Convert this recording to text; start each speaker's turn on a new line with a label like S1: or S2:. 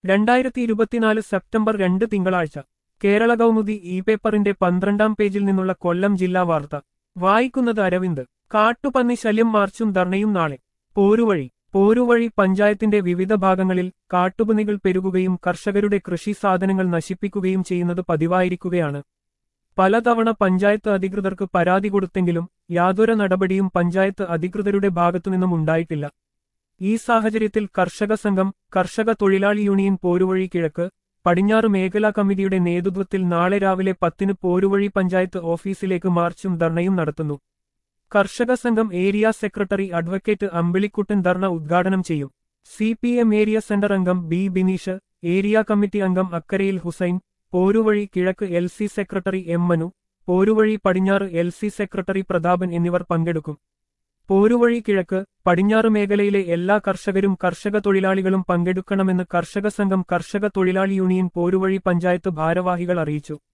S1: രണ്ടായിരത്തി ഇരുപത്തിനാല് സെപ്റ്റംബർ രണ്ട് തിങ്കളാഴ്ച കേരള കൗമുദി ഇ പേപ്പറിന്റെ പന്ത്രണ്ടാം പേജിൽ നിന്നുള്ള കൊല്ലം ജില്ലാ വാർത്ത വായിക്കുന്നത് അരവിന്ദ് കാട്ടുപന്നി ശല്യം മാർച്ചും ധർണയും നാളെ പോരുവഴി പോരുവഴി പഞ്ചായത്തിന്റെ വിവിധ ഭാഗങ്ങളിൽ കാട്ടുപന്നികൾ പെരുകുകയും കർഷകരുടെ കൃഷി സാധനങ്ങൾ നശിപ്പിക്കുകയും ചെയ്യുന്നത് പതിവായിരിക്കുകയാണ് പലതവണ പഞ്ചായത്ത് അധികൃതർക്ക് പരാതി കൊടുത്തെങ്കിലും യാതൊരു നടപടിയും പഞ്ചായത്ത് അധികൃതരുടെ ഭാഗത്തുനിന്നും ഉണ്ടായിട്ടില്ല ഈ സാഹചര്യത്തിൽ കർഷക സംഘം കർഷക തൊഴിലാളി യൂണിയൻ പോരുവഴി കിഴക്ക് പടിഞ്ഞാറ് മേഖലാ കമ്മിറ്റിയുടെ നേതൃത്വത്തിൽ നാളെ രാവിലെ പത്തിന് പോരുവഴി പഞ്ചായത്ത് ഓഫീസിലേക്ക് മാർച്ചും ധർണയും നടത്തുന്നു കർഷക സംഘം ഏരിയ സെക്രട്ടറി അഡ്വക്കേറ്റ് അമ്പിളിക്കുട്ടൻ ധർണ ഉദ്ഘാടനം ചെയ്യും C P M area centre അംഗം ബി ബിനീഷ് ഏരിയ കമ്മിറ്റി അംഗം അക്കരയിൽ ഹുസൈൻ പോരുവഴി കിഴക്ക് L C secretary M Manu Poruvazhi പടിഞ്ഞാറ് എൽ സി സെക്രട്ടറി പ്രതാപൻ എന്നിവർ പങ്കെടുക്കും പോരുവഴി കിഴക്ക് പടിഞ്ഞാറ് മേഖലയിലെ എല്ലാ കർഷകരും കർഷക തൊഴിലാളികളും പങ്കെടുക്കണമെന്ന് കർഷക സംഘം കർഷക തൊഴിലാളി യൂണിയൻ പോരുവഴി പഞ്ചായത്ത് ഭാരവാഹികൾ അറിയിച്ചു